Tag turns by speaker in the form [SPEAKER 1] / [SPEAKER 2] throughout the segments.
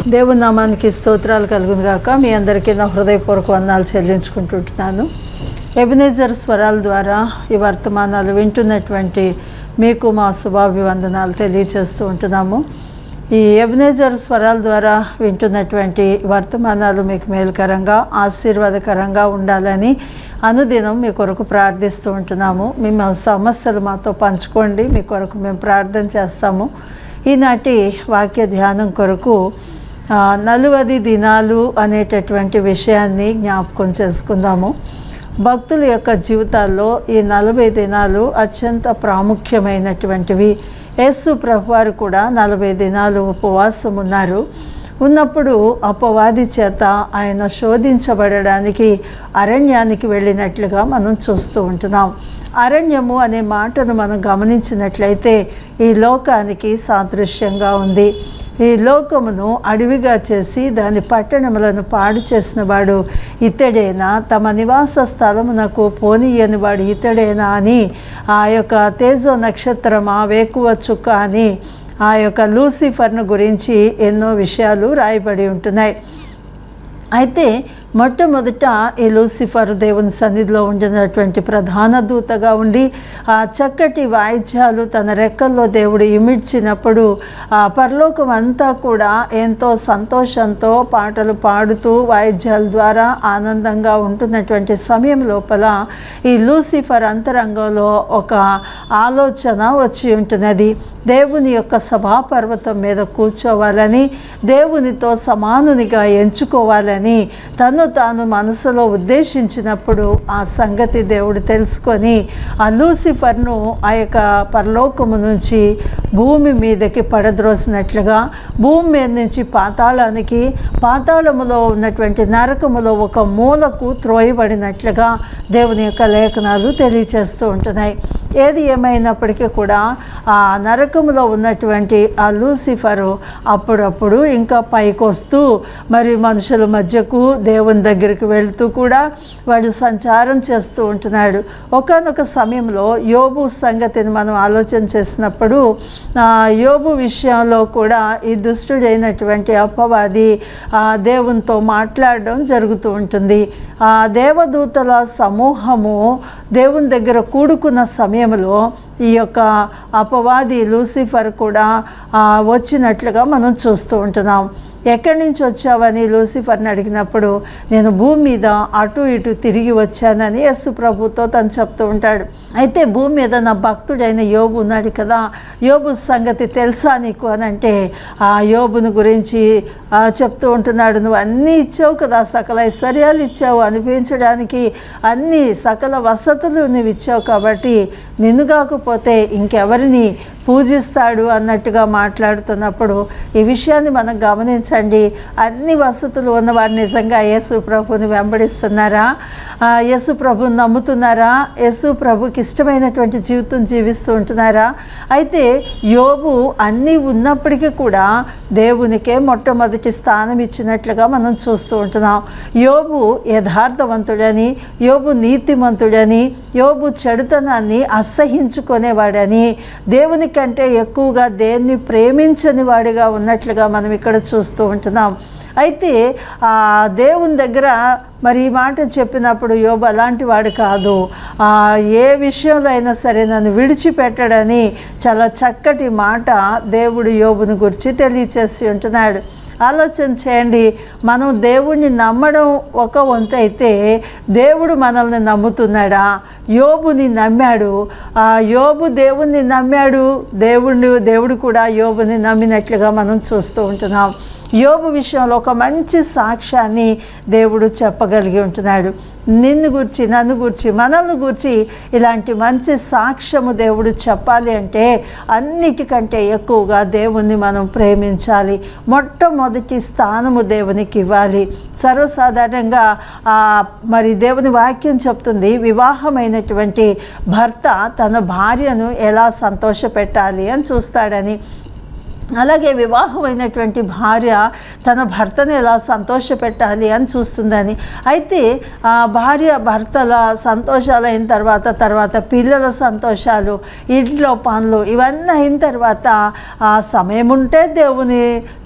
[SPEAKER 1] దేవుని నామానికి స్తోత్రాలు కలుగును గాక మీ అందరికీ నా హృదయపూర్వక వందనాలు చెల్లించుకుంటుంటున్నాను ఎబినేజర్ స్వరాల ద్వారా ఈ వర్తమానాలు వింటున్నటువంటి మీకు మా శుభాభివందనాలు తెలియజేస్తూ ఉంటున్నాము ఈ ఎబినేజర్ స్వరాల ద్వారా వింటున్నటువంటి వర్తమానాలు మీకు మేలుకరంగా ఆశీర్వాదకరంగా ఉండాలని అనుదినం మీ కొరకు ప్రార్థిస్తూ ఉంటున్నాము మీ మా సమస్యలు మాతో పంచుకోండి మీ కొరకు మేము ప్రార్థన చేస్తాము ఈనాటి వాక్య ధ్యానం కొరకు ఆ, నలువది దినాలు అనేటటువంటి విషయాన్ని జ్ఞాపకం చేసుకుందాము భక్తుల యొక్క జీవితాల్లో ఈ నలభై దినాలు అత్యంత ప్రాముఖ్యమైనటువంటివి యేసు ప్రభువారు కూడా నలభై దినాలు ఉపవాసం ఉన్నారు ఉన్నప్పుడు అపవాది చేత ఆయన శోధించబడడానికి అరణ్యానికి వెళ్ళినట్లుగా మనం చూస్తూ ఉంటున్నాం అరణ్యము అనే మాటను మనం గమనించినట్లయితే ఈ లోకానికి సాదృశ్యంగా ఉంది ఈ లోకమును అడవిగా చేసి దాని పట్టణములను పాడు చేసిన వాడు ఇతడేనా తమ నివాస స్థలమునకు పోనీయని వాడు ఇతడేనా అని ఆ యొక్క తేజో నక్షత్రమా వేకువ చుక్క అని ఆ యొక్క లూసిఫర్ను గురించి ఎన్నో విషయాలు రాయబడి ఉంటున్నాయి అయితే మొట్టమొదట ఈ లూసిఫర్ దేవుని సన్నిధిలో ఉండినటువంటి ప్రధాన దూతగా ఉండి ఆ చక్కటి వాయిద్యాలు తన రెక్కల్లో దేవుడు ఇమిడ్చినప్పుడు ఆ పరలోకం అంతా కూడా ఎంతో సంతోషంతో పాటలు పాడుతూ వాయిద్యాల ద్వారా ఆనందంగా ఉంటున్నటువంటి సమయం లోపల ఈ లూసిఫర్ అంతరంగంలో ఒక ఆలోచన వచ్చి ఉంటున్నది దేవుని యొక్క సభాపర్వతం మీద కూర్చోవాలని దేవునితో సమానునిగా ఎంచుకోవాలని తను తాను మనసులో ఉద్దేశించినప్పుడు ఆ సంగతి దేవుడు తెలుసుకొని ఆ లూసిఫర్ను ఆ యొక్క పరలోకము నుంచి భూమి మీదకి పడద్రోసినట్లుగా భూమి మీద నుంచి పాతాళానికి పాతాళములో ఉన్నటువంటి నరకములో ఒక మూలకు త్రోయబడినట్లుగా దేవుని యొక్క లేఖనాలు తెలియచేస్తూ ఉంటున్నాయి ఏది ఏమైనప్పటికీ కూడా ఆ నరకములో ఉన్నటువంటి ఆ లూసిఫరు అప్పుడప్పుడు ఇంకా పైకి వస్తూ మరి మనుషుల మధ్యకు దేవుని దగ్గరికి వెళ్తూ కూడా వాడు సంచారం చేస్తూ ఉంటున్నాడు ఒకనొక సమయంలో యోబు సంగతిని మనం ఆలోచన చేసినప్పుడు ఆ యోబు విషయంలో కూడా ఈ దుష్టుడైనటువంటి అపవాది ఆ దేవునితో మాట్లాడడం జరుగుతూ ఉంటుంది ఆ దేవదూతల సమూహము దేవుని దగ్గర కూడుకున్న సమయంలో ఈ యొక్క అపవాది లూసిఫర్ కూడా ఆ, వచ్చినట్లుగా మనం చూస్తూ ఉంటున్నాం ఎక్కడి నుంచి వచ్చావని లూసిఫర్ని అడిగినప్పుడు నేను భూమి మీద అటు ఇటు తిరిగి వచ్చానని యస్సు ప్రభుతో తను చెప్తూ ఉంటాడు అయితే భూమి మీద నా భక్తుడైన యోబు ఉన్నాడు కదా యోబు సంగతి తెలుసా నీకు అని అంటే ఆ యోబుని గురించి ఆ, చెప్తూ ఉంటున్నాడు నువ్వు అన్నీ ఇచ్చావు కదా సకల ఐశ్వర్యాలు ఇచ్చావు అనిపించడానికి అన్ని సకల వసతులు నువ్వు ఇచ్చావు కాబట్టి నిన్ను కాకపోతే ఇంకెవరిని పూజిస్తాడు అన్నట్టుగా మాట్లాడుతున్నప్పుడు ఈ విషయాన్ని మనం గమనించండి అన్ని వసతులు ఉన్నవారు నిజంగా యేసు ప్రభుని వెంబడిస్తున్నారా ఆ, యేసు ప్రభుని నమ్ముతున్నారా యేసు ప్రభుకి ఇష్టమైనటువంటి జీవితం జీవిస్తూ ఉంటున్నారా అయితే యోబు అన్నీ ఉన్నప్పటికీ కూడా దేవునికే మొట్టమొదటి స్థానం ఇచ్చినట్లుగా మనం చూస్తూ ఉంటున్నాం యోబు యథార్థవంతుడని యోబు నీతిమంతుడని యోబు చెడుతనాన్ని అసహించుకునేవాడని దేవుని కంటే ఎక్కువగా దేన్ని ప్రేమించని వాడిగా ఉన్నట్లుగా మనం ఇక్కడ చూస్తూ ఉంటున్నాం అయితే ఆ దేవుని దగ్గర మరి ఈ మాట చెప్పినప్పుడు యోబు అలాంటి వాడు కాదు ఆ, ఏ విషయంలో అయినా సరే నన్ను విడిచిపెట్టడని చాలా చక్కటి మాట దేవుడు యోబుని గురించి తెలియచేసి ఉంటున్నాడు ఆలోచన చేయండి మనం దేవుణ్ణి నమ్మడం ఒక వంతు అయితే దేవుడు మనల్ని నమ్ముతున్నాడా యోబుని నమ్మాడు ఆ యోబు దేవుణ్ణి నమ్మాడు దేవుడు దేవుడు కూడా యోబుని నమ్మినట్లుగా మనం చూస్తూ ఉంటున్నాం యోబు విషయంలో ఒక మంచి సాక్ష్యాన్ని దేవుడు చెప్పగలిగి ఉంటున్నాడు నిన్ను గురించి నన్ను గురించి మనల్ని గురించి ఇలాంటి మంచి సాక్ష్యము దేవుడు చెప్పాలి అంటే అన్నిటికంటే ఎక్కువగా దేవుణ్ణి మనం ప్రేమించాలి మొట్టమొదటి స్థానము దేవునికి ఇవ్వాలి సర్వసాధారణంగా ఆ, మరి దేవుని వాక్యం చెప్తుంది వివాహమైనటువంటి భర్త తన భార్యను ఎలా సంతోషపెట్టాలి అని చూస్తాడని అలాగే వివాహమైనటువంటి భార్య తన భర్తను ఎలా సంతోషపెట్టాలి అని చూస్తుందని అయితే ఆ భార్య భర్తల సంతోషాలు అయిన తర్వాత తర్వాత పిల్లల సంతోషాలు ఇంట్లో పనులు ఇవన్నీ అయిన తర్వాత ఆ సమయం ఉంటే దేవుని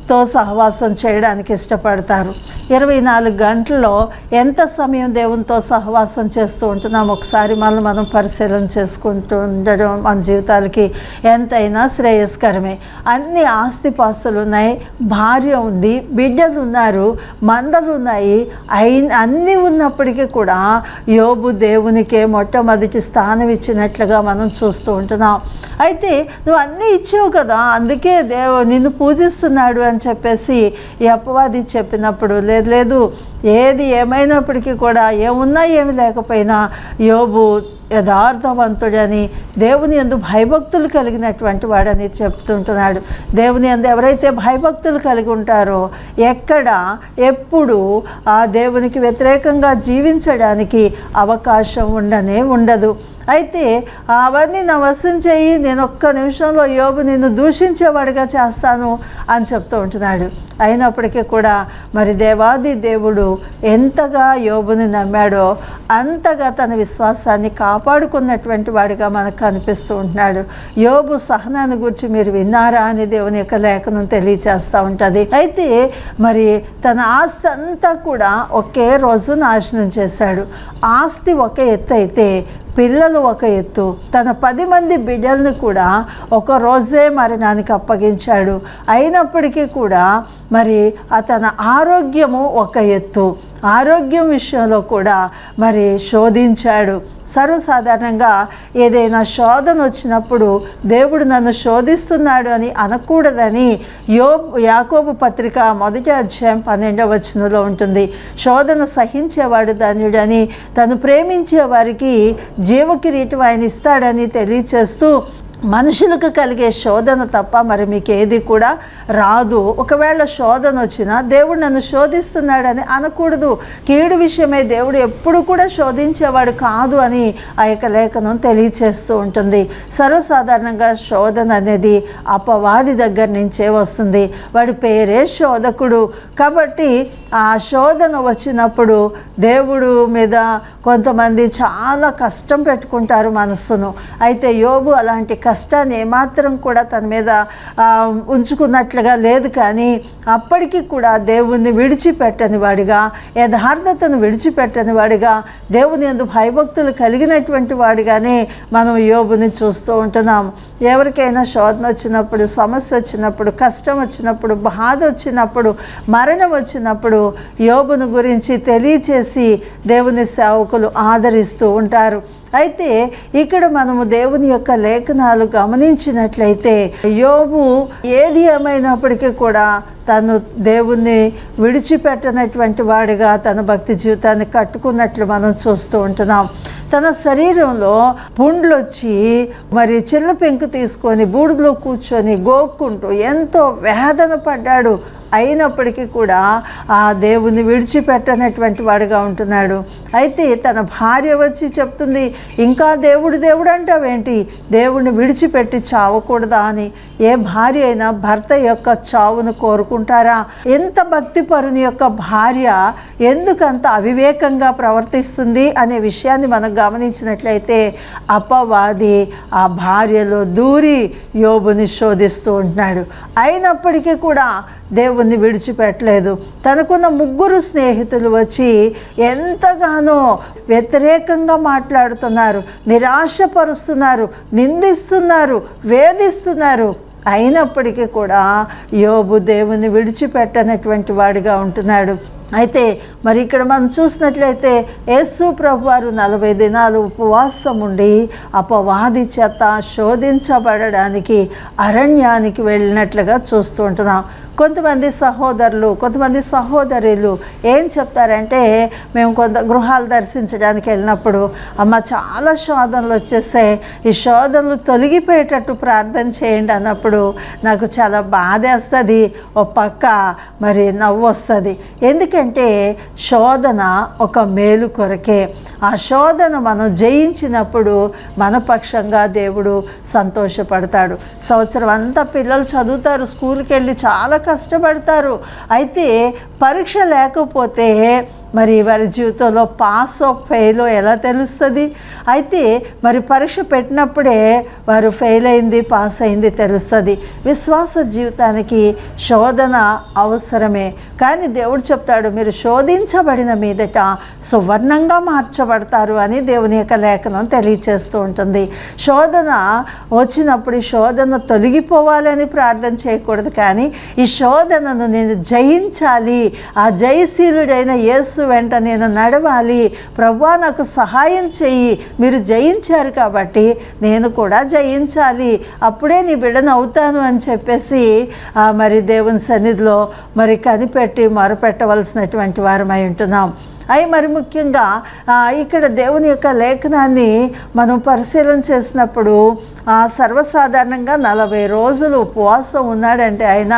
[SPEAKER 1] తో సహవాసం చేయడానికి ఇష్టపడతారు ఇరవై నాలుగు గంటల్లో ఎంత సమయం దేవునితో సహవాసం చేస్తూ ఉంటున్నాం ఒకసారి మనం మనం పరిశీలన చేసుకుంటూ ఉండడం మన జీవితాలకి ఎంతైనా శ్రేయస్కరమే అన్ని ఆస్తిపాస్తులు ఉన్నాయి భార్య ఉంది బిడ్డలు ఉన్నారు మందలు ఉన్నాయి అయి అన్నీ ఉన్నప్పటికీ కూడా యోబు దేవునికే మొట్టమొదటి స్థానం ఇచ్చినట్లుగా మనం చూస్తూ ఉంటున్నాం అయితే నువ్వు అన్నీ ఇచ్చావు కదా అందుకే దేవు నిన్ను పూజిస్తున్నాడు అని చెప్పేసి ఈ అపవాది చెప్పినప్పుడు లేదు లేదు ఏది ఏమైనప్పటికీ కూడా ఏమున్నా ఏమి లేకపోయినా యోబు యథార్థవంతుడని దేవుని ఎందు భయభక్తులు కలిగినటువంటి వాడని చెప్తుంటున్నాడు దేవుని ఎందు ఎవరైతే భయభక్తులు కలిగి ఉంటారో ఎక్కడ ఎప్పుడు ఆ దేవునికి వ్యతిరేకంగా జీవించడానికి అవకాశం ఉండనే ఉండదు అయితే అవన్నీ నా వశం చేయి నేను ఒక్క నిమిషంలో యోబు నిన్ను దూషించేవాడిగా చేస్తాను అని చెప్తూ ఉంటున్నాడు అయినప్పటికీ కూడా మరి దేవాది దేవుడు ఎంతగా యోబుని నమ్మాడో అంతగా తన విశ్వాసాన్ని కాపాడుకున్నటువంటి వాడిగా మనకు కనిపిస్తూ ఉంటున్నాడు యోబు సహనాన్ని గురించి మీరు విన్నారా అని దేవుని యొక్క లేఖనం తెలియచేస్తూ ఉంటుంది అయితే మరి తన ఆస్తి అంతా కూడా ఒకే రోజు నాశనం చేశాడు ఆస్తి ఒక ఎత్తు అయితే పిల్లలు ఒక ఎత్తు తన పది మంది బిడ్డల్ని కూడా ఒక రోజే మరణానికి అప్పగించాడు అయినప్పటికీ కూడా మరి అతని ఆరోగ్యము ఒక ఎత్తు ఆరోగ్యం విషయంలో కూడా మరి శోధించాడు సర్వసాధారణంగా ఏదైనా శోధన వచ్చినప్పుడు దేవుడు నన్ను శోధిస్తున్నాడు అని అనకూడదని యో యాకోబు పత్రిక మొదటి అధ్యాయం పన్నెండవ వచనంలో ఉంటుంది శోధన సహించేవాడు ధన్యుడని తను ప్రేమించే వారికి జీవకిరీటం ఆయన ఇస్తాడని తెలియచేస్తూ మనుషులకు కలిగే శోధన తప్ప మరి మీకు ఏది కూడా రాదు ఒకవేళ శోధన వచ్చినా దేవుడు నన్ను శోధిస్తున్నాడని అనకూడదు కీడు విషయమై దేవుడు ఎప్పుడు కూడా శోధించేవాడు కాదు అని ఆ యొక్క లేఖనం తెలియచేస్తూ ఉంటుంది సర్వసాధారణంగా శోధన అనేది అపవాది దగ్గర నుంచే వస్తుంది వాడి పేరే శోధకుడు కాబట్టి ఆ శోధన వచ్చినప్పుడు దేవుడు మీద కొంతమంది చాలా కష్టం పెట్టుకుంటారు మనస్సును అయితే యోబు అలాంటి కష్టాన్ని ఏమాత్రం కూడా తన మీద ఆ, ఉంచుకున్నట్లుగా లేదు కానీ అప్పటికి కూడా దేవుణ్ణి విడిచిపెట్టని వాడిగా యథార్థతను విడిచిపెట్టని వాడిగా దేవుని ఎందు భయభక్తులు కలిగినటువంటి వాడిగానే మనం యోబుని చూస్తూ ఉంటున్నాం ఎవరికైనా శోధన వచ్చినప్పుడు సమస్య వచ్చినప్పుడు కష్టం వచ్చినప్పుడు బాధ వచ్చినప్పుడు మరణం వచ్చినప్పుడు యోబును గురించి తెలియచేసి దేవుని సేవకులు ఆదరిస్తూ ఉంటారు అయితే ఇక్కడ మనము దేవుని యొక్క లేఖనాలు గమనించినట్లయితే యోబు ఏది ఏమైనప్పటికీ కూడా తను దేవుణ్ణి విడిచిపెట్టనటువంటి వాడిగా తన భక్తి జీవితాన్ని కట్టుకున్నట్లు మనం చూస్తూ ఉంటున్నాం తన శరీరంలో పుండ్లు వచ్చి మరి చిల్ల పెంకు తీసుకొని బూడిదలో కూర్చొని గోక్కుంటూ ఎంతో వేదన పడ్డాడు అయినప్పటికీ కూడా ఆ దేవుని విడిచిపెట్టనటువంటి వాడుగా ఉంటున్నాడు అయితే తన భార్య వచ్చి చెప్తుంది ఇంకా దేవుడు దేవుడు అంటావేంటి దేవుడిని విడిచిపెట్టి చావకూడదా అని ఏ భార్య అయినా భర్త యొక్క చావును కోరుకుంటారా ఎంత భక్తి పరుని యొక్క భార్య ఎందుకంత అవివేకంగా ప్రవర్తిస్తుంది అనే విషయాన్ని మనం గమనించినట్లయితే అపవాది ఆ భార్యలో దూరి యోబుని శోధిస్తూ ఉంటున్నాడు అయినప్పటికీ కూడా దేవుణ్ణి విడిచిపెట్టలేదు తనకున్న ముగ్గురు స్నేహితులు వచ్చి ఎంతగానో వ్యతిరేకంగా మాట్లాడుతున్నారు నిరాశపరుస్తున్నారు నిందిస్తున్నారు వేధిస్తున్నారు అయినప్పటికీ కూడా యోబు దేవుని విడిచిపెట్టనటువంటి వాడిగా ఉంటున్నాడు అయితే మరి ఇక్కడ మనం చూసినట్లయితే యేసు ప్రభు వారు నలభై దినాలు ఉపవాసం ఉండి అపవాది చేత శోధించబడడానికి అరణ్యానికి వెళ్ళినట్లుగా చూస్తూ ఉంటున్నాం కొంతమంది సహోదరులు కొంతమంది సహోదరులు ఏం చెప్తారంటే మేము కొంత గృహాలు దర్శించడానికి వెళ్ళినప్పుడు అమ్మ చాలా శోధనలు వచ్చేసాయి ఈ శోధనలు తొలగిపోయేటట్టు ప్రార్థన చేయండి అన్నప్పుడు నాకు చాలా బాధేస్తుంది ఓ పక్క మరి నవ్వు వస్తుంది ఎందుకంటే శోధన ఒక మేలు కొరకే ఆ శోధన మనం జయించినప్పుడు మన పక్షంగా దేవుడు సంతోషపడతాడు సంవత్సరం అంతా పిల్లలు చదువుతారు స్కూల్కి వెళ్ళి చాలా కష్టపడతారు అయితే పరీక్ష లేకపోతే మరి వారి జీవితంలో పాస్ ఫెయిల్ ఎలా తెలుస్తుంది అయితే మరి పరీక్ష పెట్టినప్పుడే వారు ఫెయిల్ అయింది పాస్ అయింది తెలుస్తుంది విశ్వాస జీవితానికి శోధన అవసరమే కానీ దేవుడు చెప్తాడు మీరు శోధించబడిన మీదట సువర్ణంగా మార్చబడతారు అని దేవుని యొక్క లేఖనం తెలియచేస్తూ ఉంటుంది శోధన వచ్చినప్పుడు ఈ శోధన తొలగిపోవాలని ప్రార్థన చేయకూడదు కానీ ఈ శోధనను నేను జయించాలి ఆ జయశీలుడైన యేసు వెంట నేను నడవాలి ప్రభా నాకు సహాయం చెయ్యి మీరు జయించారు కాబట్టి నేను కూడా జయించాలి అప్పుడే నీ బిడ్డను అవుతాను అని చెప్పేసి ఆ, మరి దేవుని సన్నిధిలో మరి కనిపెట్టి మొరపెట్టవలసినటువంటి వారమై ఉంటున్నాం అవి మరి ముఖ్యంగా ఆ, ఇక్కడ దేవుని యొక్క లేఖనాన్ని మనం పరిశీలన చేసినప్పుడు ఆ, సర్వసాధారణంగా నలభై రోజులు ఉపవాసం ఉన్నాడంటే ఆయన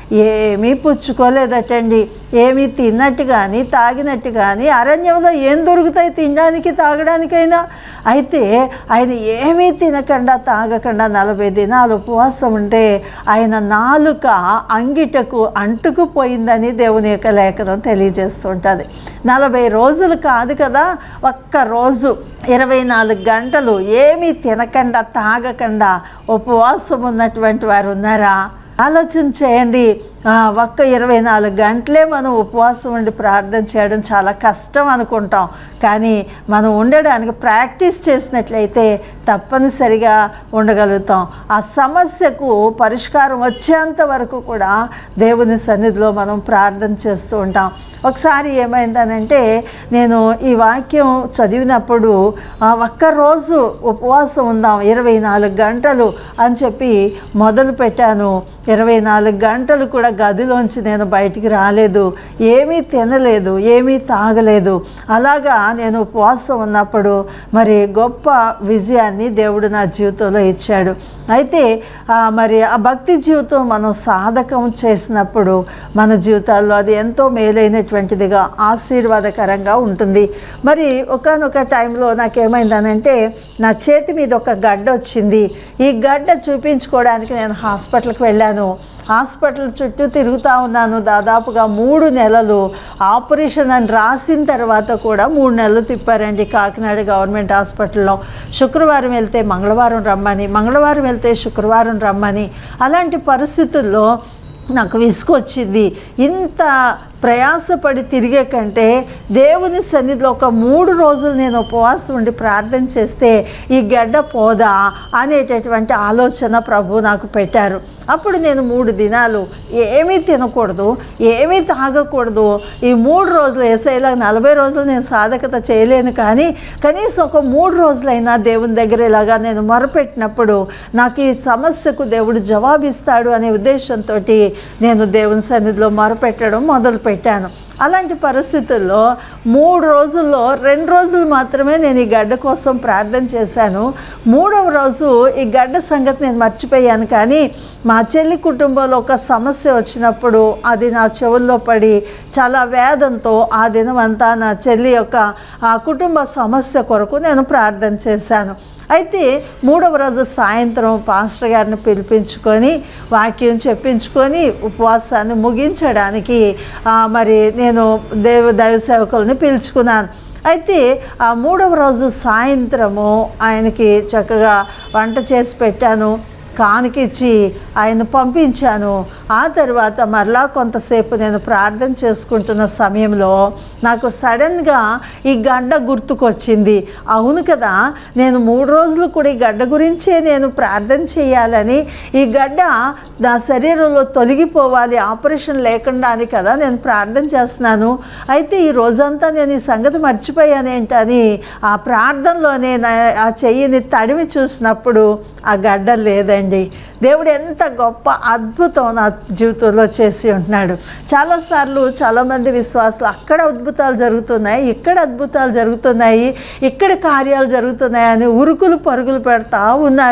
[SPEAKER 1] ఏమీ పుచ్చుకోలేదటండి ఏమీ తిన్నట్టు కానీ తాగినట్టు కానీ అరణ్యంలో ఏం దొరుకుతాయి తినడానికి తాగడానికైనా అయితే ఆయన ఏమీ తినకుండా తాగకుండా నలభై దినాలు ఉపవాసం ఉంటే ఆయన నాలుక అంగిటకు అంటుకుపోయిందని దేవుని యొక్క లేఖనం తెలియజేస్తుంటుంది నలభై రోజులు కాదు కదా ఒక్క రోజు ఇరవై నాలుగు గంటలు ఏమీ తినకుండా తాగకుండా ఉపవాసం ఉన్నటువంటి వారు ఉన్నారా ఆలోచన చేయండి ఆ, ఒక్క ఇరవై నాలుగు గంటలే మనం ఉపవాసం ఉండి ప్రార్థన చేయడం చాలా కష్టం అనుకుంటాం కానీ మనం ఉండడానికి ప్రాక్టీస్ చేసినట్లయితే తప్పనిసరిగా ఉండగలుగుతాం ఆ సమస్యకు పరిష్కారం వచ్చేంత వరకు కూడా దేవుని సన్నిధిలో మనం ప్రార్థన చేస్తూ ఉంటాం ఒకసారి ఏమైందనంటే నేను ఈ వాక్యం చదివినప్పుడు ఆ, ఒక్క రోజు ఉపవాసం ఉందాం ఇరవై నాలుగు గంటలు అని చెప్పి మొదలు పెట్టాను ఇరవై నాలుగు గంటలు కూడా గదిలోంచి నేను బయటికి రాలేదు ఏమీ తినలేదు ఏమీ తాగలేదు అలాగా నేను ఉపవాసం ఉన్నప్పుడు మరి గొప్ప విజయాన్ని దేవుడు నా జీవితంలో ఇచ్చాడు అయితే ఆ, మరి ఆ భక్తి జీవితం మనం సాధకం చేసినప్పుడు మన జీవితాల్లో అది ఎంతో మేలైనటువంటిదిగా ఆశీర్వాదకరంగా ఉంటుంది మరి ఒకనొక టైంలో నాకేమైందనంటే నా చేతి మీద ఒక గడ్డ వచ్చింది ఈ గడ్డ చూపించుకోవడానికి నేను హాస్పిటల్కి వెళ్ళాను హాస్పిటల్ చుట్టూ తిరుగుతూ ఉన్నాను దాదాపుగా మూడు నెలలు ఆపరేషన్ అని రాసిన తర్వాత కూడా మూడు నెలలు తిప్పారండి కాకినాడ గవర్నమెంట్ హాస్పిటల్లో శుక్రవారం వెళ్తే మంగళవారం రమ్మని మంగళవారం వెళ్తే శుక్రవారం రమ్మని అలాంటి పరిస్థితుల్లో నాకు విసుకొచ్చింది ఇంత ప్రయాసపడి తిరిగే కంటే దేవుని సన్నిధిలో ఒక మూడు రోజులు నేను ఉపవాసం ఉండి ప్రార్థన చేస్తే ఈ గడ్డ పోదా అనేటటువంటి ఆలోచన ప్రభు నాకు పెట్టారు అప్పుడు నేను మూడు దినాలు ఏమీ తినకూడదు ఏమీ తాగకూడదు ఈ మూడు రోజులు వేసేలా నలభై రోజులు నేను సాధకత చేయలేను కానీ కనీసం ఒక మూడు రోజులైనా దేవుని దగ్గర ఇలాగా నేను మొరపెట్టినప్పుడు నాకు ఈ సమస్యకు దేవుడు జవాబిస్తాడు అనే ఉద్దేశంతో నేను దేవుని సన్నిధిలో మొరపెట్టడం మొదలుపెట్టాను అలాంటి పరిస్థితుల్లో మూడు రోజుల్లో రెండు రోజులు మాత్రమే నేను ఈ గడ్డ కోసం ప్రార్థన చేశాను మూడవ రోజు ఈ గడ్డ సంగతి నేను మర్చిపోయాను కానీ మా చెల్లి కుటుంబంలో ఒక సమస్య వచ్చినప్పుడు అది నా చెవుల్లో పడి చాలా వేదంతో ఆ దినం అంతా నా చెల్లి యొక్క ఆ కుటుంబ సమస్య కొరకు నేను ప్రార్థన చేశాను అయితే మూడవ రోజు సాయంత్రం పాస్టర్ గారిని పిలిపించుకొని వాక్యం చెప్పించుకొని ఉపవాసాన్ని ముగించడానికి ఆ, మరి నేను దేవ దైవ సేవకుల్ని పిలుచుకున్నాను అయితే ఆ మూడవ రోజు సాయంత్రము ఆయనకి చక్కగా వంట చేసి పెట్టాను కానికిచ్చి ఆయన పంపించాను ఆ తర్వాత మరలా కొంతసేపు నేను ప్రార్థన చేసుకుంటున్న సమయంలో నాకు సడన్గా ఈ గడ్డ గుర్తుకొచ్చింది అవును కదా నేను మూడు రోజులు కూడా ఈ గడ్డ గురించే నేను ప్రార్థన చేయాలని ఈ గడ్డ నా శరీరంలో తొలగిపోవాలి ఆపరేషన్ లేకుండా అని కదా నేను ప్రార్థన చేస్తున్నాను అయితే ఈ రోజంతా నేను ఈ సంగతి మర్చిపోయానేంటని ఆ ప్రార్థనలోనే నా ఆ చెయ్యిని తడిమి చూసినప్పుడు ఆ గడ్డ లేదండి దేవుడు ఎంత గొప్ప అద్భుతం నా జీవితంలో చేసి ఉంటున్నాడు చాలాసార్లు చాలామంది విశ్వాసులు అక్కడ అద్భుతాలు జరుగుతున్నాయి ఇక్కడ అద్భుతాలు జరుగుతున్నాయి ఇక్కడ కార్యాలు జరుగుతున్నాయి అని ఉరుకులు పరుగులు పెడతా ఉన్నారు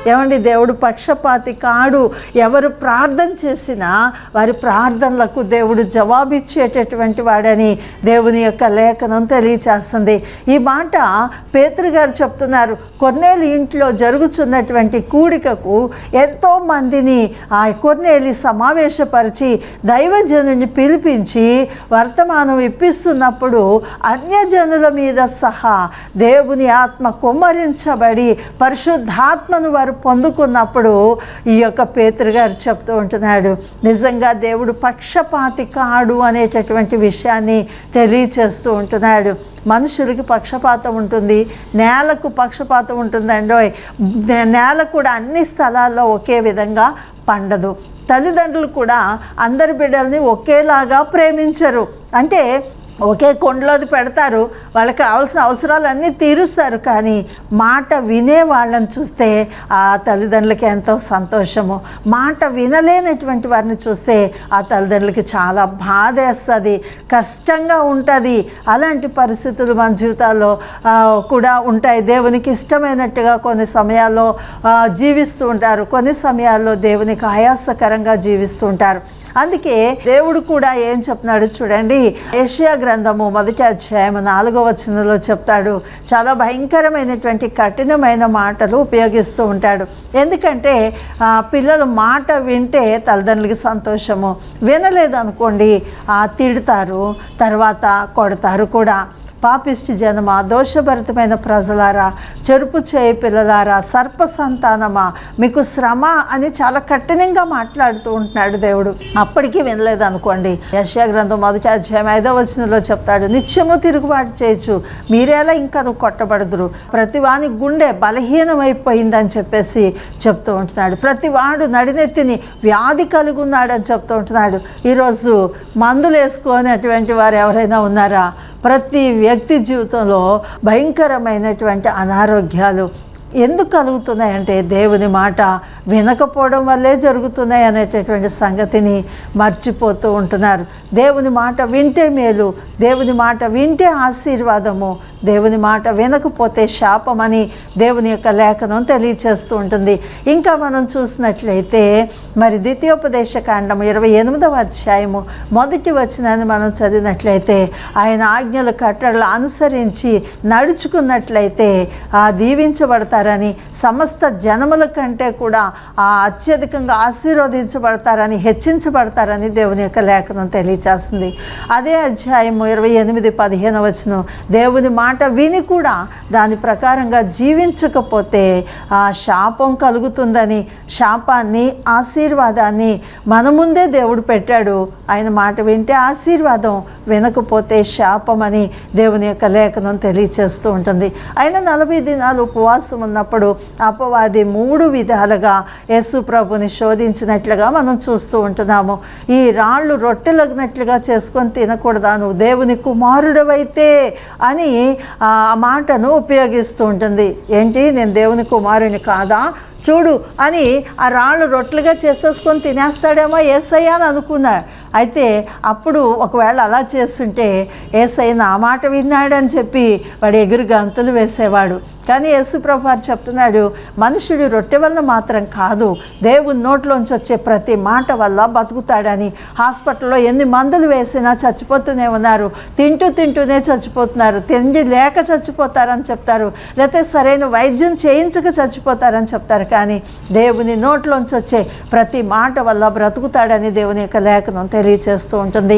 [SPEAKER 1] ఏమండి దేవుడు పక్షపాతి కాడు ఎవరు ప్రార్థన చేసినా వారి ప్రార్థనలకు దేవుడు జవాబిచ్చేటటువంటి వాడని దేవుని యొక్క లేఖనం తెలియచేస్తుంది ఈ మాట పేతురు గారు చెప్తున్నారు కొన్నేళ్ళు ఇంట్లో జరుగుతున్నటువంటి కూడికకు ఎంతో మందిని ఆ కొన్నేళ్ళు సమావేశపరిచి దైవజనుని పిలిపించి వర్తమానం ఇప్పిస్తున్నప్పుడు అన్యజనుల మీద సహా దేవుని ఆత్మ కుమ్మరించబడి పరిశుద్ధాత్మను వారు పొందుకున్నప్పుడు ఈ యొక్క పేతురు గారు చెప్తూ ఉంటున్నాడు నిజంగా దేవుడు పక్షపాతి కాడు అనేటటువంటి విషయాన్ని తెలియచేస్తూ ఉంటున్నాడు మనుషులకి పక్షపాతం ఉంటుంది నేలకు పక్షపాతం ఉంటుందండోయ్ నే- నేల కూడా అన్ని స్థలాల్లో ఒకే విధంగా పండదు తల్లిదండ్రులు కూడా అందరి బిడ్డల్ని ఒకేలాగా ప్రేమించరు అంటే ఒకే కొండలోది పెడతారు వాళ్ళకి కావాల్సిన అవసరాలన్నీ తీరుస్తారు కానీ మాట వినే వాళ్ళని చూస్తే ఆ తల్లిదండ్రులకి ఎంతో సంతోషము మాట వినలేనటువంటి వారిని చూస్తే ఆ తల్లిదండ్రులకి చాలా బాధేస్తుంది కష్టంగా ఉంటుంది అలాంటి పరిస్థితులు మన జీవితాల్లో ఆ, కూడా ఉంటాయి దేవునికి ఇష్టమైనట్టుగా కొన్ని సమయాల్లో ఆ, జీవిస్తూ ఉంటారు కొన్ని సమయాల్లో దేవునికి ఆయాసకరంగా జీవిస్తూ ఉంటారు అందుకే దేవుడు కూడా ఏం చెప్తున్నాడు చూడండి ఏషియా గ్రంథము మొదటి అధ్యాయం నాలుగో వచనంలో చెప్తాడు చాలా భయంకరమైనటువంటి కఠినమైన మాటలు ఉపయోగిస్తూ ఉంటాడు ఎందుకంటే ఆ, పిల్లలు మాట వింటే తల్లిదండ్రులకి సంతోషము వినలేదు అనుకోండి ఆ, తిడతారు తర్వాత కొడతారు కూడా పాపిష్టి జనమ దోషభరితమైన ప్రజలారా చెరుపు చేయి పిల్లలారా సర్ప సంతానమా మీకు శ్రమ అని చాలా కఠినంగా మాట్లాడుతూ ఉంటున్నాడు దేవుడు అప్పటికీ వినలేదు అనుకోండి యశ్యా గ్రంథం మొదటి అధ్యాయం ఐదో వచనంలో చెప్తాడు నిత్యము తిరుగుబాటు చేయొచ్చు మీరేలా ఇంకా నువ్వు కొట్టబడదురు ప్రతి వాని గుండె బలహీనమైపోయిందని చెప్పేసి చెప్తూ ఉంటున్నాడు ప్రతి వాడు నడినెత్తిని వ్యాధి కలిగి ఉన్నాడని చెప్తూ ఉంటున్నాడు ఈరోజు మందులు వేసుకునేటువంటి వారు ఎవరైనా ఉన్నారా ప్రతి వ్యక్తి జీవితంలో భయంకరమైనటువంటి అనారోగ్యాలు ఎందుకు కలుగుతున్నాయంటే దేవుని మాట వినకపోవడం వల్లే జరుగుతున్నాయి అనేటటువంటి సంగతిని మర్చిపోతూ ఉంటున్నారు దేవుని మాట వింటే మేలు దేవుని మాట వింటే ఆశీర్వాదము దేవుని మాట వినకపోతే శాపమని దేవుని యొక్క లేఖనం తెలియచేస్తూ ఉంటుంది ఇంకా మనం చూసినట్లయితే మరి ద్వితీయోపదేశ కాండము ఇరవై ఎనిమిదవ అధ్యాయము మొదటి వచనాన్ని మనం చదివినట్లయితే ఆయన ఆజ్ఞలు కట్టడలు అనుసరించి నడుచుకున్నట్లయితే ఆ దీవించబడతారని సమస్త జనముల కంటే కూడా ఆ అత్యధికంగా ఆశీర్వదించబడతారని హెచ్చించబడతారని దేవుని యొక్క లేఖనం తెలియచేస్తుంది అదే అధ్యాయము ఇరవై ఎనిమిది పదిహేను వచనం దేవుని మాట విని కూడా దాని ప్రకారంగా జీవించకపోతే ఆ శాపం కలుగుతుందని శాపాన్ని ఆశీర్వాదాన్ని మన ముందే దేవుడు పెట్టాడు ఆయన మాట వింటే ఆశీర్వాదం వినకపోతే శాపం అని దేవుని యొక్క లేఖనం తెలియచేస్తూ ఉంటుంది ఆయన నలభై దినాలు ఉపవాసం ఉన్నప్పుడు అపవాది మూడు విధాలుగా యేసు ప్రభుని శోధించినట్లుగా మనం చూస్తూ ఉంటున్నాము ఈ రాళ్ళు రొట్టెలగినట్లుగా చేసుకొని తినకూడదా నువ్వు దేవుని కుమారుడవైతే అని ఆ మాటను ఉపయోగిస్తూ ఉంటుంది ఏంటి నేను దేవుని కుమారుని కాదా చూడు అని ఆ రాళ్ళు రొట్టెలుగా చేసేసుకొని తినేస్తాడేమో ఏసయ్య అని అనుకున్నా అయితే అప్పుడు ఒకవేళ అలా చేస్తుంటే ఏసయ్య నా మాట విన్నాడని చెప్పి వాడు ఎగురు గంతులు వేసేవాడు కానీ యేసుప్రభు వారు చెప్తున్నాడు మనుషుడు రొట్టె వల్ల మాత్రం కాదు దేవుని నోట్లోంచి వచ్చే ప్రతి మాట వల్ల బతుకుతాడని హాస్పిటల్లో ఎన్ని మందులు వేసినా చచ్చిపోతూనే ఉన్నారు తింటూ తింటూనే చచ్చిపోతున్నారు తిండి లేక చచ్చిపోతారని చెప్తారు లేకపోతే సరైన వైద్యం చేయించక చచ్చిపోతారని చెప్తారు కానీ దేవుని నోట్లోంచి వచ్చే ప్రతి మాట వల్ల బ్రతుకుతాడని దేవుని యొక్క లేఖనం తెలియచేస్తూ ఉంటుంది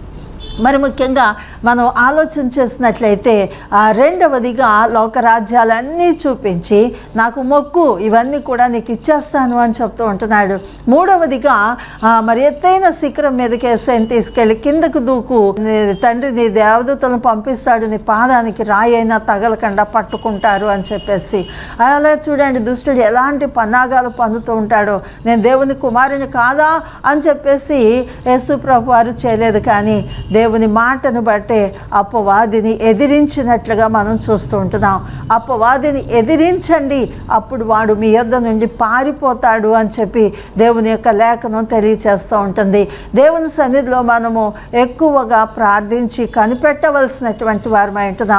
[SPEAKER 1] మరి ముఖ్యంగా మనం ఆలోచన చేసినట్లయితే ఆ రెండవదిగా లోకరాజ్యాలన్నీ చూపించి నాకు మొక్కు ఇవన్నీ కూడా నీకు ఇచ్చేస్తాను అని చెప్తూ ఉంటున్నాడు మూడవదిగా ఆ, మరి ఎత్తైన శిఖరం మీదకి ఎస్ఐని తీసుకెళ్ళి కిందకు దూకు నీ తండ్రి నీ దేవదూతలను పంపిస్తాడు నీ పాదానికి రాయి అయినా తగలకుండా పట్టుకుంటారు అని చెప్పేసి అలా చూడండి దుష్టుడు ఎలాంటి పన్నాగాలు పన్నుతూ ఉంటాడో నేను దేవుని కుమారుని కాదా అని చెప్పేసి యేసు ప్రభు వారు చేయలేదు కానీ దేవుని మాటను బట్టే అపవాదిని ఎదిరించినట్లుగా మనం చూస్తూ ఉంటున్నాం అపవాదిని ఎదిరించండి అప్పుడు వాడు మీ యొద్ద నుండి పారిపోతాడు అని చెప్పి దేవుని యొక్క లేఖనం తెలియచేస్తూ ఉంటుంది దేవుని సన్నిధిలో మనము ఎక్కువగా ప్రార్థించి కనిపెట్టవలసినటువంటి వారమై ఉంటున్నాం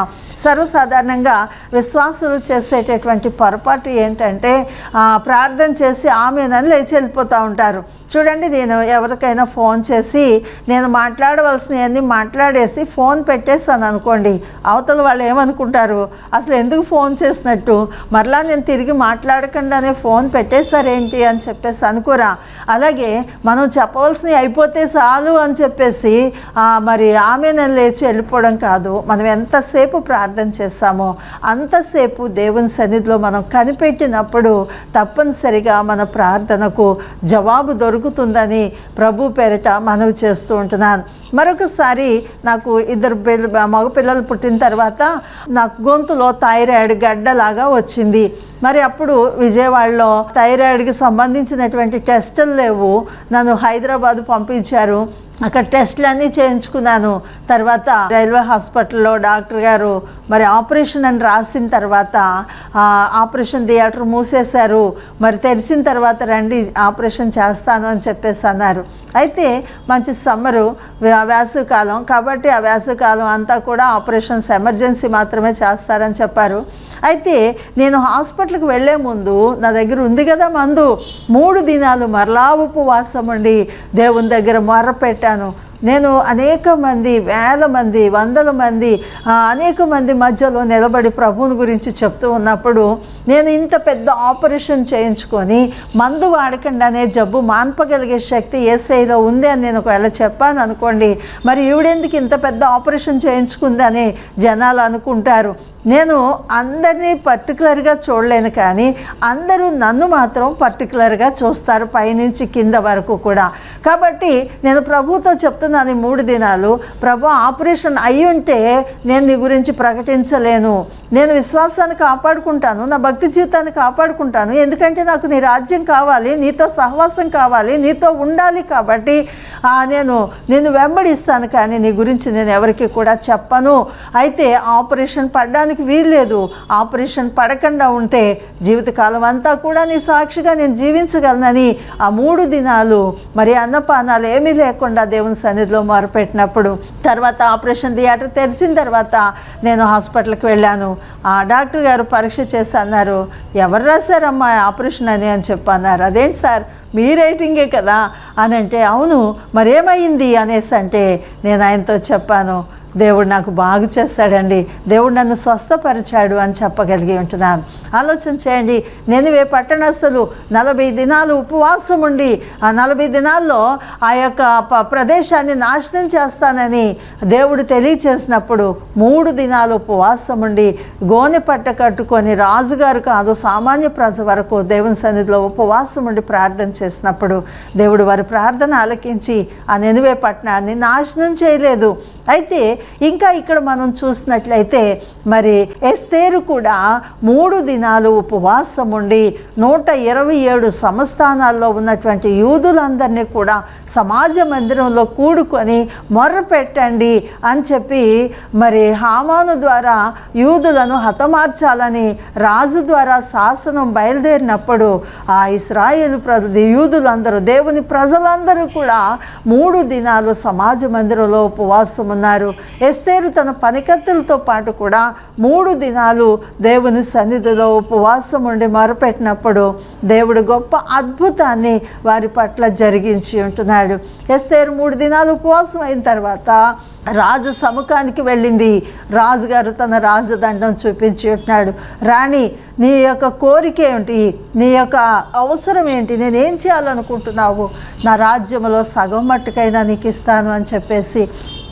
[SPEAKER 1] సర్వసాధారణంగా విశ్వాసులు చేసేటటువంటి పొరపాటు ఏంటంటే ఆ, ప్రార్థన చేసి ఆమెనని లేచి వెళ్ళిపోతూ ఉంటారు చూడండి నేను ఎవరికైనా ఫోన్ చేసి నేను మాట్లాడవలసినవన్నీ మాట్లాడేసి ఫోన్ పెట్టేస్తాను అనుకోండి అవతల వాళ్ళు ఏమనుకుంటారు అసలు ఎందుకు ఫోన్ చేసినట్టు మరలా నేను తిరిగి మాట్లాడకుండానే ఫోన్ పెట్టేశారేంటి అని చెప్పేసి అనుకోరా అలాగే మనం చెప్పవలసినవి అయిపోతే చాలు అని చెప్పేసి ఆ, మరి ఆమె నేను లేచి వెళ్ళిపోవడం కాదు మనం ఎంతసేపు ప్రార్థన చేస్తామో అంతసేపు దేవుని సన్నిధిలో మనం కనిపెట్టినప్పుడు తప్పనిసరిగా మన ప్రార్థనకు జవాబు దొరుకుతుందని ప్రభు పేరిట మనవి చేస్తూ ఉంటున్నాను మరొకసారి నాకు ఇద్దరు పిల్ల మగపిల్లలు పుట్టిన తర్వాత నాకు గొంతులో థైరాయిడ్ గడ్డలాగా వచ్చింది మరి అప్పుడు విజయవాడలో థైరాయిడ్కి సంబంధించినటువంటి టెస్టులు లేవు నన్ను హైదరాబాద్ పంపించారు అక్కడ టెస్టులు అన్నీ చేయించుకున్నాను తర్వాత రైల్వే హాస్పిటల్లో డాక్టర్ గారు మరి ఆపరేషన్ అని రాసిన తర్వాత ఆ, ఆపరేషన్ థియేటర్ మూసేశారు మరి తెరిచిన తర్వాత రండి ఆపరేషన్ చేస్తాను అని చెప్పేసి అన్నారు అయితే మంచి సమ్మరు వ్యా- వేసవికాలం కాబట్టి ఆ వేసవికాలం అంతా కూడా ఆపరేషన్స్ ఎమర్జెన్సీ మాత్రమే చేస్తారని చెప్పారు అయితే నేను హాస్పిటల్కి వెళ్ళే ముందు నా దగ్గర ఉంది కదా మందు మూడు దినాలు మరలా ఉపవాసం ఉండి దేవుని దగ్గర మొర్ర పెట్టాను నేను అనేక మంది వేల మంది వందల మంది ఆ, అనేక మంది మధ్యలో నిలబడి ప్రభువుని గురించి చెప్తూ ఉన్నప్పుడు నేను ఇంత పెద్ద ఆపరేషన్ చేయించుకొని మందు వాడకుండానే జబ్బు మాన్పగలిగే శక్తి ఏసైలో ఉంది అని నేను ఒకవేళ చెప్పాను అనుకోండి మరి ఈవిడెందుకు ఇంత పెద్ద ఆపరేషన్ చేయించుకుందని జనాలు అనుకుంటారు నేను అందరినీ పర్టికులర్గా చూడలేను కానీ అందరూ నన్ను మాత్రం పర్టికులర్గా చూస్తారు పైనుంచి కింద వరకు కూడా కాబట్టి నేను ప్రభుతో చెప్తున్నాను ఈ మూడు దినాలు ప్రభు ఆపరేషన్ అయి ఉంటే నేను నీ గురించి ప్రకటించలేను నేను విశ్వాసాన్ని కాపాడుకుంటాను నా భక్తి జీవితాన్ని కాపాడుకుంటాను ఎందుకంటే నాకు నీ రాజ్యం కావాలి నీతో సహవాసం కావాలి నీతో ఉండాలి కాబట్టి ఆ, నేను నేను వెంబడిస్తాను కానీ నీ గురించి నేను ఎవరికి కూడా చెప్పను అయితే ఆపరేషన్ పడడానికి వీల్లేదు ఆపరేషన్ పడకుండా ఉంటే జీవితకాలం అంతా కూడా నీ సాక్షిగా నేను జీవించగలనని ఆ మూడు దినాలు మరి అన్నపానాలు ఏమీ లేకుండా దేవుని సన్నిధిలో మొరపెట్టినప్పుడు తర్వాత ఆపరేషన్ థియేటర్ తెరిచిన తర్వాత నేను హాస్పిటల్కి వెళ్ళాను ఆ డాక్టర్ గారు పరీక్ష చేసి అన్నారు ఎవరు రాశారమ్మా ఆపరేషన్ అని అని చెప్పన్నారు అదేంటి సార్ మీ రేటింగే కదా అని అంటే అవును మరేమైంది అనేసి అంటే నేను ఆయనతో చెప్పాను దేవుడు నాకు బాగు చేస్తాడండి దేవుడు నన్ను స్వస్థపరిచాడు అని చెప్పగలిగి ఉంటున్నాను ఆలోచన చేయండి నేనువే పట్టణస్థులు నలభై దినాలు ఉపవాసం ఉండి ఆ నలభై దినాల్లో ఆ యొక్క ప- ప్రదేశాన్ని నాశనం చేస్తానని దేవుడు తెలియచేసినప్పుడు మూడు దినాలు ఉపవాసం ఉండి గోనె పట్ట కట్టుకొని రాజుగారు కాదు సామాన్య ప్రజ వరకు దేవుని సన్నిధిలో ఉపవాసం ఉండి ప్రార్థన చేసినప్పుడు దేవుడు వారి ప్రార్థన ఆలకించి ఆ నెనువే పట్టణాన్ని నాశనం చేయలేదు అయితే ఇంకా ఇక్కడ మనం చూసినట్లయితే మరి ఎస్తేరు కూడా మూడు దినాలు ఉపవాసం ఉండి నూట ఇరవై ఏడు సంస్థానాల్లో ఉన్నటువంటి యూదులందరినీ కూడా సమాజ మందిరంలో కూడుకొని మొర్ర పెట్టండి అని చెప్పి మరి హామాను ద్వారా యూదులను హతమార్చాలని రాజు ద్వారా శాసనం బయలుదేరినప్పుడు ఆ ఇస్రాయేల్ ప్ర యూదులందరూ దేవుని ప్రజలందరూ కూడా మూడు దినాలు సమాజ మందిరంలో ఉపవాసం ఉన్నారు ఎస్తేరు తన పనికత్తులతో పాటు కూడా మూడు దినాలు దేవుని సన్నిధిలో ఉపవాసం ఉండి మొరపెట్టినప్పుడు దేవుడు గొప్ప అద్భుతాన్ని వారి పట్ల జరిగించి ఉంటున్నాడు ఎస్తేరు మూడు దినాలు ఉపవాసం అయిన తర్వాత రాజు సముఖానికి వెళ్ళింది రాజుగారు తన రాజదండం చూపించి ఉంటున్నాడు రాణి నీ యొక్క కోరిక ఏమిటి నీ యొక్క అవసరం ఏంటి నేనేం చేయాలనుకుంటున్నావు నా రాజ్యంలో సగం మట్టుకైనా నీకు ఇస్తాను అని చెప్పేసి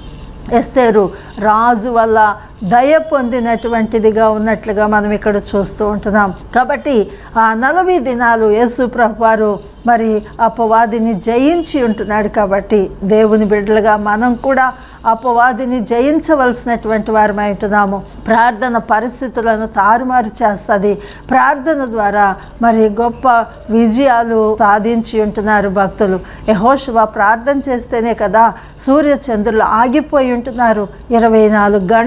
[SPEAKER 1] ఎస్తేరు రాజు వల్ల దయ పొందినటువంటిదిగా ఉన్నట్లుగా మనం ఇక్కడ చూస్తూ ఉంటున్నాం కాబట్టి ఆ నలభై దినాలు యేసు ప్రభు వారు మరి అపవాదిని జయించి ఉంటున్నాడు కాబట్టి దేవుని బిడ్డలుగా మనం కూడా అపవాదిని జయించవలసినటువంటి వారమై ఉంటున్నాము ప్రార్థన పరిస్థితులను తారుమారు చేస్తుంది ప్రార్థన ద్వారా మరి గొప్ప విజయాలు సాధించి ఉంటున్నారు భక్తులు యహోషువ ప్రార్థన చేస్తేనే కదా సూర్య చంద్రులు ఆగిపోయి ఉంటున్నారు ఇరవై నాలుగు గంటలు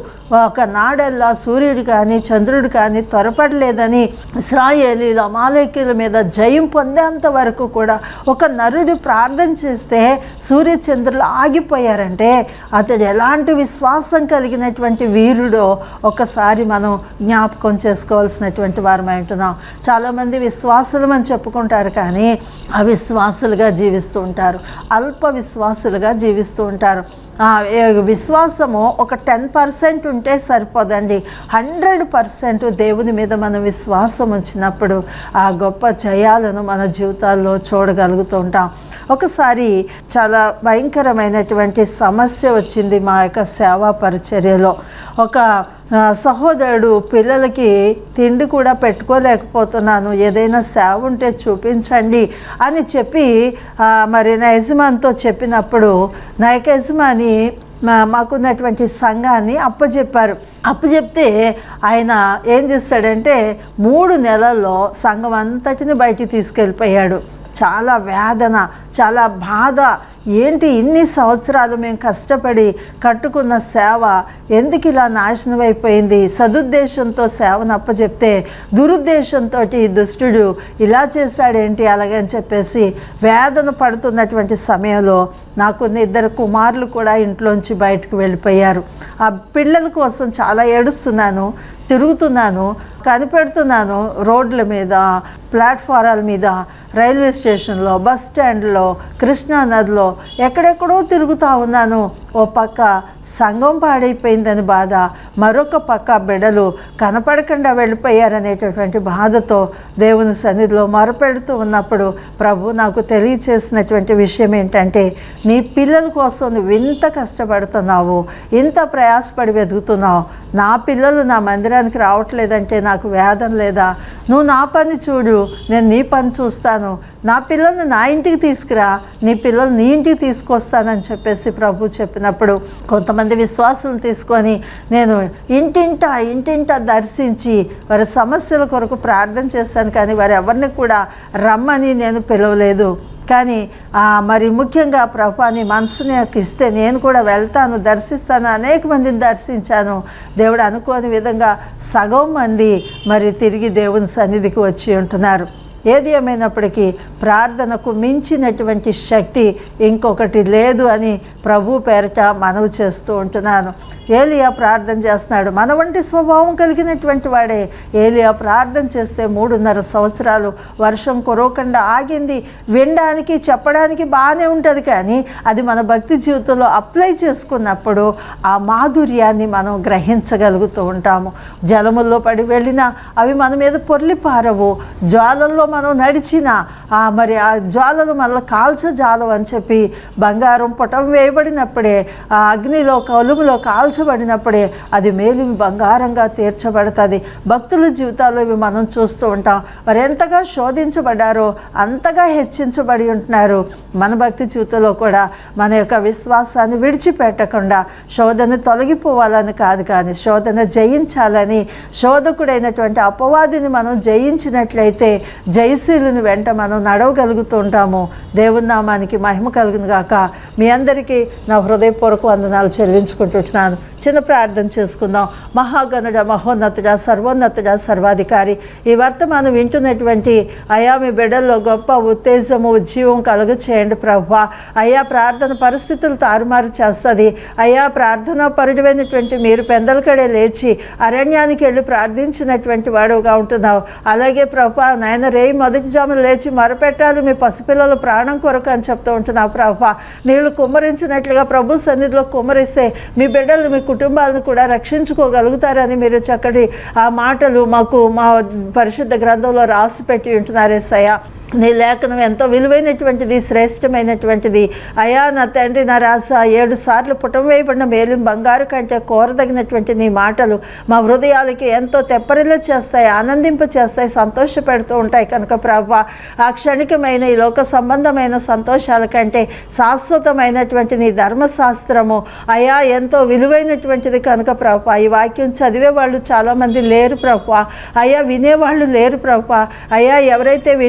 [SPEAKER 1] ఒక నాడెల్లా సూర్యుడు కానీ చంద్రుడు కానీ త్వరపడలేదని ఇస్రాయేలీల అమాలేకీల మీద జయం పొందేంత వరకు కూడా ఒక నరుడు ప్రార్థన చేస్తే సూర్యచంద్రులు ఆగిపోయారంటే అతడు ఎలాంటి విశ్వాసం కలిగినటువంటి వీరుడో ఒకసారి మనం జ్ఞాపకం చేసుకోవాల్సినటువంటి వారమై ఉంటున్నాం చాలామంది విశ్వాసులు అని చెప్పుకుంటారు కానీ అవిశ్వాసులుగా జీవిస్తూ ఉంటారు అల్ప విశ్వాసులుగా జీవిస్తూ ఉంటారు ఆ, ఏ విశ్వాసము ఒక టెన్ పర్సెంట్ ఉంటే సరిపోదండి హండ్రెడ్ పర్సెంట్ దేవుని మీద మనం విశ్వాసం ఉంచినప్పుడు ఆ గొప్ప జయాలను మన జీవితాల్లో చూడగలుగుతూ ఉంటాం ఒకసారి చాలా భయంకరమైనటువంటి సమస్య వచ్చింది మా యొక్క సేవా పరిచర్యలో ఒక ఆ, సహోదరుడు పిల్లలకి తిండి కూడా పెట్టుకోలేకపోతున్నాను ఏదైనా సేవ ఉంటే చూపించండి అని చెప్పి ఆ, మరి నా యజమానితో చెప్పినప్పుడు నా యొక్క యజమాని మా- మాకున్నటువంటి సంఘాన్ని అప్పచెప్పారు అప్పచెప్తే ఆయన ఏం చేస్తాడంటే మూడు నెలల్లో సంఘం అంతటిని బయటికి తీసుకెళ్ళిపోయాడు చాలా వేదన చాలా బాధ ఏంటి ఇన్ని సంవత్సరాలు మేము కష్టపడి కట్టుకున్న సేవ ఎందుకు ఇలా నాశనం అయిపోయింది సదుద్దేశంతో సేవను అప్పచెప్తే దురుద్దేశంతో ఈ దుష్టుడు ఇలా చేశాడేంటి అలాగని చెప్పేసి వేదన పడుతున్నటువంటి సమయంలో నాకున్న ఇద్దరు కుమారులు కూడా ఇంట్లోంచి బయటకు వెళ్ళిపోయారు ఆ పిల్లల కోసం చాలా ఏడుస్తున్నాను తిరుగుతున్నాను కనిపెడుతున్నాను రోడ్ల మీద ప్లాట్ఫారాల మీద రైల్వే స్టేషన్లో బస్ స్టాండ్లో కృష్ణా నదిలో ఎక్కడెక్కడో తిరుగుతూ ఉన్నాను ఓ పక్క సంఘం పాడైపోయిందని బాధ మరొక పక్క బిడ్డలు కనపడకుండా వెళ్ళిపోయారనేటటువంటి బాధతో దేవుని సన్నిధిలో మొరపెడుతూ ఉన్నప్పుడు ప్రభు నాకు తెలియచేసినటువంటి విషయం ఏంటంటే నీ పిల్లల కోసం నువ్వు ఇంత కష్టపడుతున్నావు ఇంత ప్రయాసపడి వెతుకుతున్నావు నా పిల్లలు నా మందిరానికి రావట్లేదంటే నాకు వేదన లేదా నువ్వు నా పని చూడు నేను నీ పని చూస్తాను నా పిల్లల్ని నా ఇంటికి తీసుకురా నీ పిల్లలు నీ ఇంటికి తీసుకొస్తానని చెప్పేసి ప్రభు చెప్పినప్పుడు కొంతమంది విశ్వాసులు తీసుకొని నేను ఇంటింట ఇంటింట దర్శించి వారి సమస్యల కొరకు ప్రార్థన చేశాను కానీ వారు ఎవరిని కూడా రమ్మని నేను పిలవలేదు కానీ ఆ, మరి ముఖ్యంగా ప్రభు నీ మనసుని నాకు ఇస్తే నేను కూడా వెళ్తాను దర్శిస్తాను అనేక మందిని దర్శించాను దేవుడు అనుకోని విధంగా సగం మంది మరి తిరిగి దేవుని సన్నిధికి వచ్చి ఉంటున్నారు ఏది ఏమైనప్పటికీ ప్రార్థనకు మించినటువంటి శక్తి ఇంకొకటి లేదు అని ప్రభు పేరట మనవి చేస్తూ ఉంటున్నాను ఏలియా ప్రార్థన చేస్తున్నాడు మన వంటి స్వభావం కలిగినటువంటి వాడే ఏలియా ప్రార్థన చేస్తే మూడున్నర సంవత్సరాలు వర్షం కురవకుండా ఆగింది వినడానికి చెప్పడానికి బాగానే ఉంటుంది కానీ అది మన భక్తి జీవితంలో అప్లై చేసుకున్నప్పుడు ఆ మాధుర్యాన్ని మనం గ్రహించగలుగుతూ ఉంటాము జలముల్లో పడి వెళ్ళినా అవి మన మీద పొర్లి పారవు జ్వాలల్లో మనం నడిచినా ఆ మరి ఆ జ్వాలలు మళ్ళీ కాల్చ జాలం అని చెప్పి బంగారం పుటం వేయబడినప్పుడే ఆ అగ్నిలో కలుములో కాల్చబడినప్పుడే అది మేలిమి బంగారంగా తీర్చబడుతుంది భక్తుల జీవితాల్లో ఇవి మనం చూస్తూ ఉంటాం మరి ఎంతగా శోధించబడ్డారో అంతగా హెచ్చించబడి ఉంటున్నారు మన భక్తి జీవితంలో కూడా మన యొక్క విశ్వాసాన్ని విడిచిపెట్టకుండా శోధన తొలగిపోవాలని కాదు కానీ శోధన జయించాలని శోధకుడైనటువంటి అపవాదిని మనం జయించినట్లయితే జయశీలుని వెంట మనం నడవగలుగుతూ ఉంటాము దేవుని నామానికి మహిమ కలుగును గాక మీ అందరికీ నా హృదయపూర్వక వందనాలు చెల్లించుకుంటున్నాను చిన్న ప్రార్థన చేసుకుందాం మహాగణుడ మహోన్నతుడ సర్వోన్నతుడ సర్వాధికారి ఈ వర్తమానం వింటున్నటువంటి అయా మీ బిడ్డల్లో గొప్ప ఉత్తేజము ఉజ్జీవం కలుగ చేయండి ప్రభా అయా ప్రార్థన పరిస్థితులు తారుమారు చేస్తుంది అయా ప్రార్థన పరుడమైనటువంటి మీరు పెందలకడే లేచి అరణ్యానికి వెళ్ళి ప్రార్థించినటువంటి వాడుగా ఉంటున్నావు అలాగే ప్రభా నాయన రేయి మొదటి జామున లేచి మొరపెట్టాలి మీ పసిపిల్లల ప్రాణం కొరకు అని చెప్తూ ఉంటున్నావు ప్రభా నీళ్లు కుమ్మరించినట్లుగా ప్రభు సన్నిధిలో కుమ్మరిస్తే మీ బిడ్డలు మీ కుటుంబాలను కూడా రక్షించుకోగలుగుతారని మీరు చక్కటి ఆ మాటలు మాకు మా పరిశుద్ధ గ్రంథంలో రాసి పెట్టి ఉంటున్నారు ఎస్సయ్య నీ లేఖనం ఎంతో విలువైనటువంటిది శ్రేష్టమైనటువంటిది అయా నా తండ్రి నా రాస ఏడు సార్లు పుటం వేయబడిన మేలిం బంగారు కంటే కోరదగినటువంటి నీ మాటలు మా హృదయాలకి ఎంతో తెప్పరిల్ల చేస్తాయి ఆనందింప చేస్తాయి సంతోష పెడుతూ ఉంటాయి కనుక ప్రభా ఆ క్షణికమైన ఈ లోక సంబంధమైన సంతోషాల కంటే శాశ్వతమైనటువంటి నీ ధర్మశాస్త్రము అయా ఎంతో విలువైనటువంటిది కనుక ప్రభా ఈ వాక్యం చదివే వాళ్ళు చాలామంది లేరు ప్రభా అయా వినేవాళ్ళు లేరు ప్రభా అయా ఎవరైతే వింటారో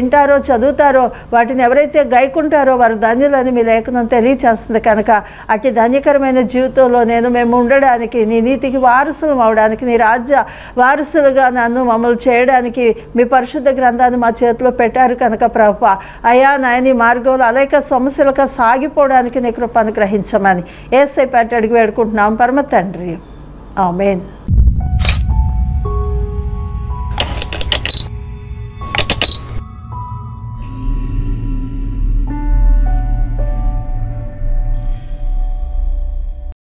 [SPEAKER 1] చదువుతారో వాటిని ఎవరైతే గైకుంటారో వారు ధన్యులని మీ లేఖనం తెలియచేస్తుంది కనుక అట్టి ధన్యకరమైన జీవితంలో నేను మేము ఉండడానికి నీ నీతికి వారసులం అవడానికి నీ రాజ్య వారసులుగా నన్ను మమ్మల్ని చేయడానికి మీ పరిశుద్ధ గ్రంథాన్ని మా చేతిలో పెట్టారు కనుక ప్రభ అయా నాయని మార్గంలో అనేక సమస్యలుగా సాగిపోవడానికి నీ కృపను గ్రహించమని ఏసై పెట్టి అడిగి వేడుకుంటున్నాం పరమ తండ్రి ఆమెన్